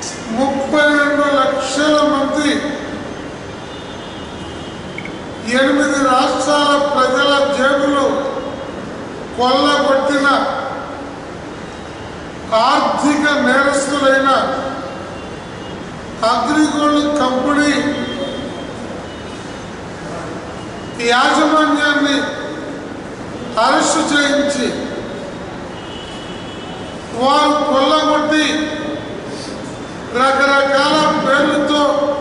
ముప్పై రెండు లక్షల మంది ఎనిమిది రాష్ట్రాల ప్రజల జేబులు కొల్లగొట్టిన ఆర్థిక నేరస్తులైన అగ్రిగోల్డ్ కంపెనీ యాజమాన్యాన్ని అరెస్టు చేయించి వారు కొల్లగొట్టి రకరకాల పేర్లతో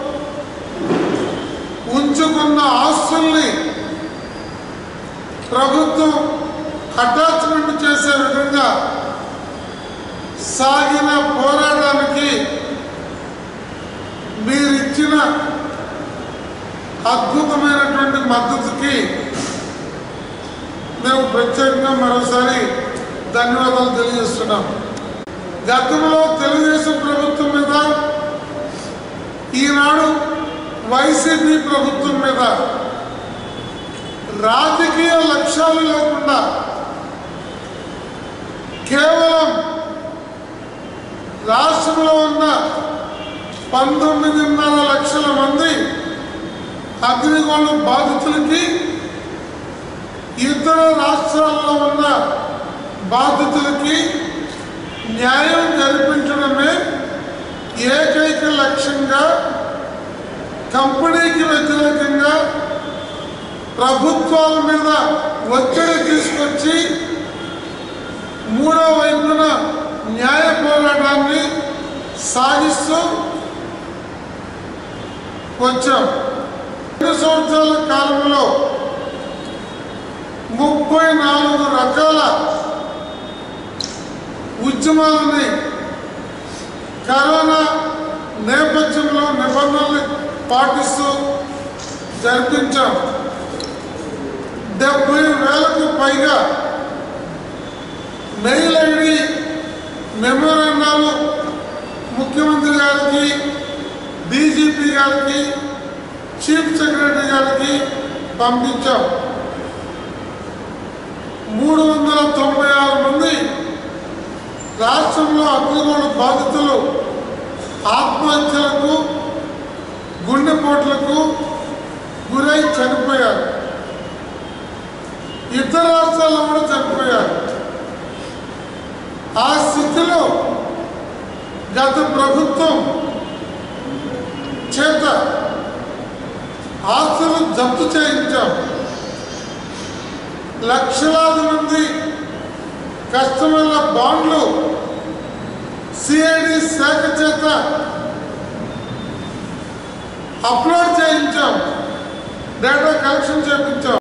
ఉంచుకున్న ఆస్తుల్ని ప్రభుత్వం అటాచ్మెంట్ చేసే విధంగా సాగిన పోరాటానికి మీరిచ్చిన అద్భుతమైనటువంటి మద్దతుకి మేము ప్రత్యేకంగా మరోసారి ధన్యవాదాలు తెలియజేస్తున్నాం గతంలో తెలుగుదేశం ప్రభుత్వం మీద ఈనాడు వైసీపీ ప్రభుత్వం మీద రాజకీయ లక్ష్యాలు లేకుండా కేవలం రాష్ట్రంలో ఉన్న పంతొమ్మిదిన్నర లక్షల మంది అగ్నిగోళ బాధితులకి ఇతర రాష్ట్రాల్లో ఉన్న బాధితులకి న్యాయం జరిపించడమే ఏకైక లక్ష్యంగా కంపెనీకి వ్యతిరేకంగా ప్రభుత్వాల మీద ఒత్తిడి తీసుకొచ్చి మూడో వైపున న్యాయ పోరాటాన్ని సాగిస్తూ వచ్చాం రెండు సంవత్సరాల కాలంలో ముప్పై నాలుగు రకాల ఉద్యమాలని కరోనా నేపథ్యంలో నిబంధనలు పాటిస్తూ జరిపించాం డెబ్బై వేలకు పైగా మెయిల్ ఐడి మెమోరాండాలు ముఖ్యమంత్రి గారికి డీజీపీ గారికి చీఫ్ సెక్రటరీ గారికి పంపించాం మూడు వందల తొంభై ఆరు మంది రాష్ట్రంలో అగ్నిగోళ బాధితులు ఆత్మహత్యలకు గుండెపోట్లకు గురై చనిపోయారు ఇతర రాష్ట్రాల్లో కూడా చనిపోయారు ఆ స్థితిలో గత ప్రభుత్వం చేత ఆస్తులు జప్తు చేయించాం లక్షలాది మంది కస్టమర్ల బాండ్లు సిఐడి శాఖ చేత అప్లోడ్ చేయించాం డేటా కలెక్షన్ చేయించాం